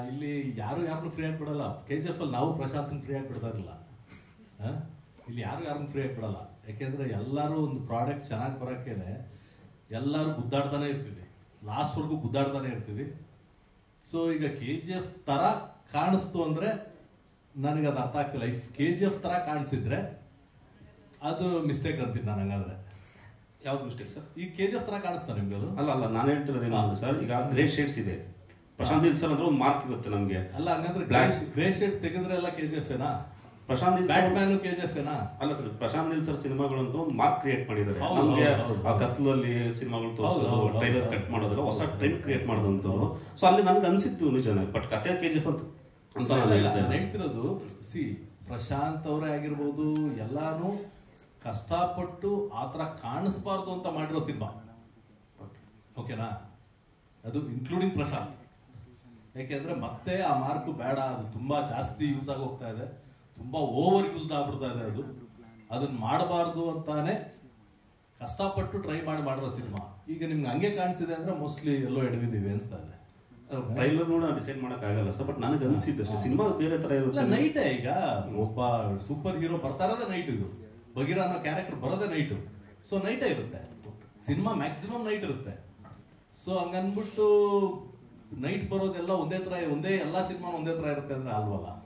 ಇಲ್ಲಿ ಯಾರು ಯಾರನ್ನು ಫ್ರೀ ಆಗಿ ಬಿಡಲ್ಲ ಕೆ ಜಿ ಎಫ್ ಅಲ್ಲಿ ನಾವು ಪ್ರಶಾಂತನ್ ಫ್ರೀ ಆಗಿ ಬಿಡ್ತಾ ಇರಲಿಲ್ಲ ಆ? ಇಲ್ಲಿ ಯಾರು ಯಾರನ್ನು ಫ್ರೀ ಆಗಿ ಬಿಡಲ್ಲ ಯಾಕೆಂದ್ರೆ ಎಲ್ಲರೂ ಒಂದು ಪ್ರಾಡಕ್ಟ್ ಚೆನ್ನಾಗಿ ಬರೋಕ್ಕೇನೆ ಎಲ್ಲರೂ ಗುದ್ದಾಡ್ತಾನೆ ಇರ್ತೀವಿ ಲಾಸ್ಟ್ವರೆಗೂ ಗುದ್ದಾಡ್ತಾನೆ ಇರ್ತೀವಿ ಸೊ ಈಗ ಕೆ ಜಿ ಎಫ್ ತರ ಕಾಣಿಸ್ತು ಅಂದ್ರೆ ನನಗೆ ಅದು ಅರ್ಥ ಆಗ್ತಿಲ್ಲ ಈ ಕೆ ಜಿ ಎಫ್ ತರ ಕಾಣಿಸಿದ್ರೆ ಅದು ಮಿಸ್ಟೇಕ್ ಅಂತೀನಿ ನಾನು ಹಂಗಾದ್ರೆ ಯಾವ್ದು ಮಿಸ್ಟೇಕ್ ಸರ್ ಈ ಕೆ ಜಿ ಎಫ್ ತರ ಕಾಣಿಸ್ತಾ ನಿಮ್ಗೆ ಅದು ಅಲ್ಲ ಅಲ್ಲ ನಾನು ಹೇಳ್ತಿರೋದು ಏನು ಸರ್ ಈಗ ಗ್ರೇ ಶೇಡ್ಸ್ ಇದೆ ಪ್ರಶಾಂತ್ ನೀಲ್ ಸರ್ ಅಂದ್ರೆ ಒಂದು ಮಾರ್ಕ್ ಇರುತ್ತೆ ನಮಗೆ ಅಲ್ಲ ಹಂಗಂದ್ರೆ Black. ಗ್ರೇ ಶೇಡ್ ತೆಗೆದ್ರೆ ಎಲ್ಲ ಕೆ ಜಿ ಎಫ್ ಏನಾ Prashanth Neel bat sir man K G F ಏನಾ ಅಲ್ಲ ಸರ್ ಪ್ರಶಾಂತ್ ನೀಲ್ ಸರ್ ಸಿನಿಮಾಗಳು ಅಂತ ಒಂದು ಮಾರ್ಕ್ ಕ್ರಿಯೇಟ್ ಮಾಡಿದ್ದಾರೆ ಹೌದು, ನಮಗೆ ಹೌದು, ಹೌದು. ಆ ಕತ್ಲಲ್ಲಿ ಸಿನಿಮಾಗಳು ತೋರಿಸೋದು ಹೌದು, ಹೌದು, ಟ್ರೈಲರ್ ಹೌದು. ಕಟ್ ಮಾಡೋದಲ್ಲ ಹೊಸ ಟ್ರೆಂಡ್ ಕ್ರಿಯೇಟ್ ಮಾಡೋದಂತವ್ರು ಸೊ ಅಲ್ಲಿ ನನಗೆ ಅನ್ಸಿತ್ತು ನಿಜನೇ ಬಟ್ ಕತೆ ಕೆ ಜಿ ಎಫ್ ಅಂತ ಅಂತ ನಾನು ಇಲ್ಲ, ಇಲ್ಲ, ಹೇಳ್ತೇನೆ ನಾನು ಹೇಳ್ತಿರೋದು ಸಿ ಪ್ರಶಾಂತ್ ಅವರೇ ಆಗಿರ್ಬೋದು ಎಲ್ಲಾನು ಕಷ್ಟಪಟ್ಟು ಆತರ ಕಾಣಿಸ್ಬಾರ್ದು ಅಂತ ಮಾಡಿರೋ ಸಿನಿಮಾ ಓಕೆನಾ ಅದು ಇನ್ಕ್ಲೂಡಿಂಗ್ ಪ್ರಶಾಂತ್ ಯಾಕೆಂದ್ರೆ ಮತ್ತೆ ಆ ಮಾರ್ಕು ಬೇಡ ಅದು ತುಂಬಾ ಜಾಸ್ತಿ ಯೂಸ್ ಆಗಿ ಹೋಗ್ತಾ ಇದೆ ತುಂಬಾ ಓವರ್ ಯೂಸ್ ಆಗ್ಬಿಡ್ತಾ ಇದೆ ಅದು ಅದನ್ನ ಮಾಡಬಾರ್ದು ಅಂತಾನೆ ಕಷ್ಟಪಟ್ಟು ಟ್ರೈ ಮಾಡಿ ಮಾಡಿರೋ ಸಿನಿಮಾ ಈಗ ನಿಮ್ಗೆ ಹಂಗೆ ಕಾಣಿಸಿದೆ ಅಂದ್ರೆ ಮೋಸ್ಟ್ಲಿ ಎಲ್ಲೋ ಎಡವಿದೀವಿ ಅನ್ಸ್ತಾ ಇದೆ ಟ್ರೈಲರ್ ನೋಡಿ ಡಿಸೈಡ್ ಮಾಡಕ್ ಆಗಲ್ಲ ಸರ್ ಬಟ್ ನನಗೆ ಅನ್ಸಿದ್ದು ಅಷ್ಟೇ ಸಿನಿಮಾ ಬೇರೆ ತರ ಇಲ್ಲ ಇರುತ್ತೆ ನೈಟೇ ಈಗ ಒಬ್ಬ ಸೂಪರ್ ಹೀರೋ ಬರ್ತಾ ಇರೋದೇ ನೈಟ್ ಇದು ಬಗೀರ ಅನ್ನೋ ಕ್ಯಾರೆಕ್ಟರ್ ಬರೋದೇ ನೈಟು ಸೊ ನೈಟೇ ಇರುತ್ತೆ ಸಿನಿಮಾ ಮ್ಯಾಕ್ಸಿಮಮ್ ನೈಟ್ ಇರುತ್ತೆ ಸೊ ಹಂಗನ್ಬಿಟ್ಟು ನೈಟ್ ಬರೋದೆಲ್ಲ ಒಂದೇ ತರ ಒಂದೇ ಎಲ್ಲಾ ಸಿನಿಮಾ ಒಂದೇ ತರ ಇರುತ್ತೆ ಅಂದ್ರೆ ಅಲ್ವಲ್ಲ